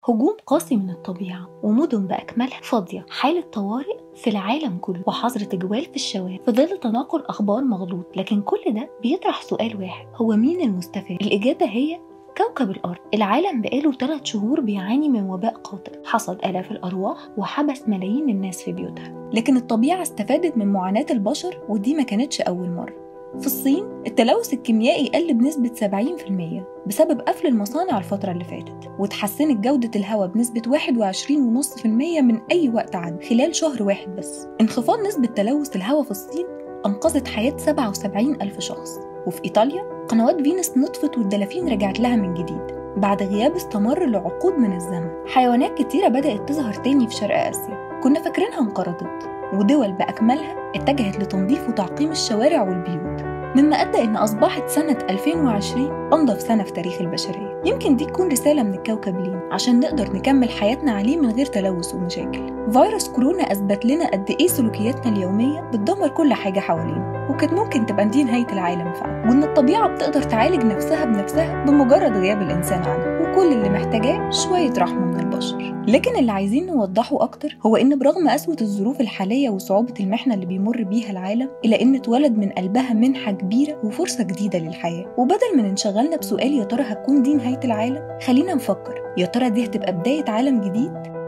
هجوم قاسي من الطبيعة ومدن بأكملها فاضية حالة طوارئ في العالم كله وحظر تجوال في الشوارع في ظل تناقل أخبار مغلوط لكن كل ده بيطرح سؤال واحد هو مين المستفاد؟ الإجابة هي كوكب الأرض العالم بقاله ثلاث شهور بيعاني من وباء قاتل حصد آلاف الأرواح وحبس ملايين الناس في بيوتها لكن الطبيعة استفادت من معاناة البشر ودي ما كانتش أول مرة في الصين التلوث الكيميائي قل بنسبة 70% بسبب قفل المصانع الفترة اللي فاتت وتحسنت جودة الهواء بنسبة 21.5% من أي وقت عاد خلال شهر واحد بس انخفاض نسبة تلوث الهواء في الصين أنقذت حياة 77 ألف شخص وفي إيطاليا قنوات فينوس نطفت والدلافين رجعت لها من جديد بعد غياب استمر لعقود من الزمن حيوانات كتيرة بدأت تظهر تاني في شرق آسيا كنا فاكرينها انقرضت ودول بأكملها اتجهت لتنظيف وتعقيم الشوارع والبيوت مما أدى إن أصبحت سنة 2020 أنظف سنة في تاريخ البشرية يمكن دي تكون رسالة من الكوكب لينا عشان نقدر نكمل حياتنا عليه من غير تلوث ومشاكل فيروس كورونا أثبت لنا قد إيه سلوكياتنا اليومية بتدمر كل حاجة حوالينا وكانت ممكن تبقى دي نهاية العالم فعلا وإن الطبيعة بتقدر تعالج نفسها بنفسها بمجرد غياب الإنسان عنها وكل اللي محتاجاه شوية رحمة من البشر لكن اللي عايزين نوضحه أكتر هو إن برغم قسوة الظروف الحالية وصعوبة المحنة اللي بيمر بيها العالم إلا إن اتولد من قلبها منحة كبيرة وفرصة جديدة للحياة وبدل ما ننشغلنا بسؤال يا ترى هتكون دي نهاية العالم خلينا نفكر يا ترى دي هتبقى بداية عالم جديد